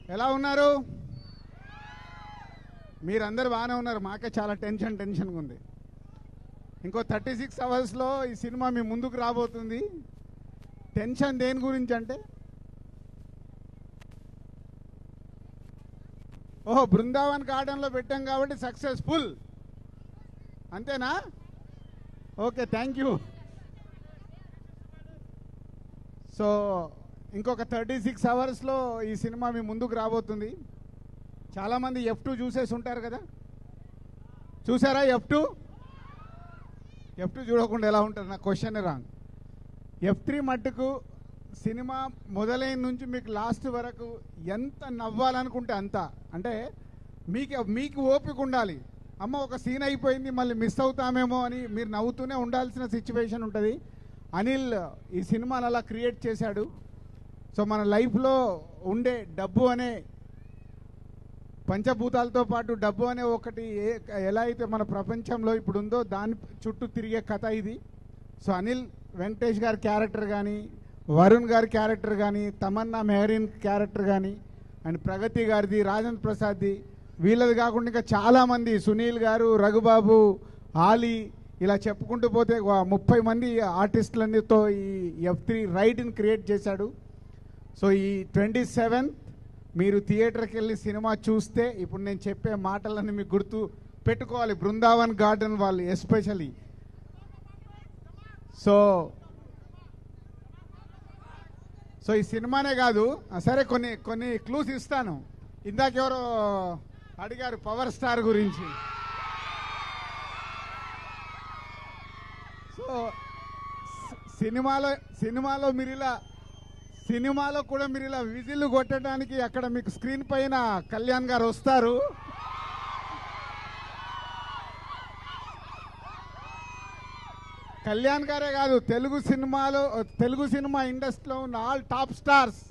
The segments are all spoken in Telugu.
ఎలా ఉన్నారు మీరందరూ బాగానే ఉన్నారు మాకే చాలా టెన్షన్ టెన్షన్గా ఉంది ఇంకో థర్టీ సిక్స్ అవర్స్లో ఈ సినిమా మీ ముందుకు రాబోతుంది టెన్షన్ దేని గురించి అంటే ఓహో బృందావన్ గార్డెన్లో పెట్టాం కాబట్టి సక్సెస్ఫుల్ అంతేనా ఓకే థ్యాంక్ యూ సో ఇంకొక థర్టీ సిక్స్ అవర్స్లో ఈ సినిమా మీ ముందుకు రాబోతుంది చాలామంది ఎఫ్ టూ చూసేసి ఉంటారు కదా చూసారా ఎఫ్ టూ ఎఫ్ టూ చూడకుండా ఎలా ఉంటుంది నా క్వశ్చన్ రాంగ్ ఎఫ్ త్రీ మట్టుకు సినిమా మొదలైన నుంచి మీకు లాస్ట్ వరకు ఎంత నవ్వాలనుకుంటే అంత అంటే మీకు మీకు ఓపిక ఉండాలి అమ్మ ఒక సీన్ అయిపోయింది మళ్ళీ మిస్ అవుతామేమో అని మీరు నవ్వుతూనే ఉండాల్సిన సిచ్యువేషన్ ఉంటుంది అనిల్ ఈ సినిమాను అలా క్రియేట్ చేశాడు సో మన లైఫ్లో ఉండే డబ్బు అనే పంచభూతాలతో పాటు డబ్బు అనే ఒకటి ఏ ఎలా అయితే మన ప్రపంచంలో ఇప్పుడు ఉందో దాని చుట్టూ తిరిగే కథ ఇది సో అనిల్ వెంకటేష్ గారి క్యారెక్టర్ కానీ వరుణ్ గారి క్యారెక్టర్ కానీ తమన్నా మెహరీన్ క్యారెక్టర్ కానీ అండ్ ప్రగతి గారిది రాజేంద్ర ప్రసాద్ది వీళ్ళది కాకుండా ఇంకా చాలామంది సునీల్ గారు రఘుబాబు ఆలీ ఇలా చెప్పుకుంటూ పోతే ఒక ముప్పై మంది ఆర్టిస్టులన్నీతో ఈ ఎఫ్ త్రీ రైడ్ని క్రియేట్ చేశాడు సో ఈ ట్వంటీ సెవెంత్ మీరు థియేటర్కి వెళ్ళి సినిమా చూస్తే ఇప్పుడు నేను చెప్పే మాటలన్నీ మీకు గుర్తు పెట్టుకోవాలి బృందావన్ గార్డెన్ వాళ్ళు ఎస్పెషలీ సో సో ఈ సినిమానే కాదు ఆ, సరే కొన్ని కొన్ని క్లూస్ ఇస్తాను ఇందాకెవరో అడిగారు పవర్ స్టార్ గురించి సో సి- సినిమాలో సినిమాలో మీరు ఇలా సినిమాలో కూడా మీరు ఇలా విజిల్ కొట్టడానికి అక్కడ మీకు స్క్రీన్ పైన కళ్యాణ్ గారు వస్తారు కళ్యాణ్ గారే కాదు తెలుగు సినిమాలో తెలుగు సినిమా ఇండస్ట్రీలో ఉన్న all top stars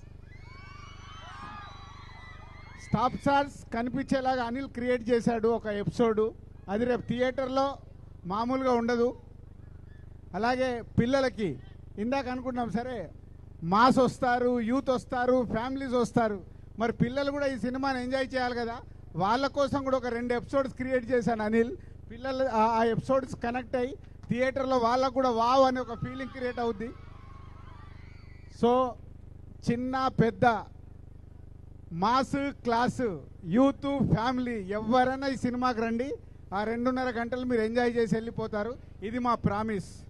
top stars కనిపించేలాగా అనిల్ క్రియేట్ చేశాడు ఒక ఎపిసోడ్ అది రేపు థియేటర్లో మామూలుగా ఉండదు అలాగే పిల్లలకి ఇందాక అనుకున్నాం సరే మాస్ వస్తారు యూత్ వస్తారు ఫ్యామిలీస్ వస్తారు మరి పిల్లలు కూడా ఈ సినిమాని ఎంజాయ్ చేయాలి కదా వాళ్ళ కోసం కూడా ఒక రెండు ఎపిసోడ్స్ క్రియేట్ చేశాను అనిల్ పిల్లలు ఆ- ఆ ఎపిసోడ్స్ కనెక్ట్ అయ్యి థియేటర్లో వాళ్ళకు కూడా వావ్ అనే ఒక ఫీలింగ్ క్రియేట్ అవుద్ది సో చిన్న పెద్ద మాస్ క్లాస్ యూత్ ఫ్యామిలీ ఎవరైనా ఈ సినిమాకి రండి ఆ రెండున్నర గంటలు మీరు ఎంజాయ్ చేసి వెళ్ళిపోతారు ఇది మా ప్రామిస్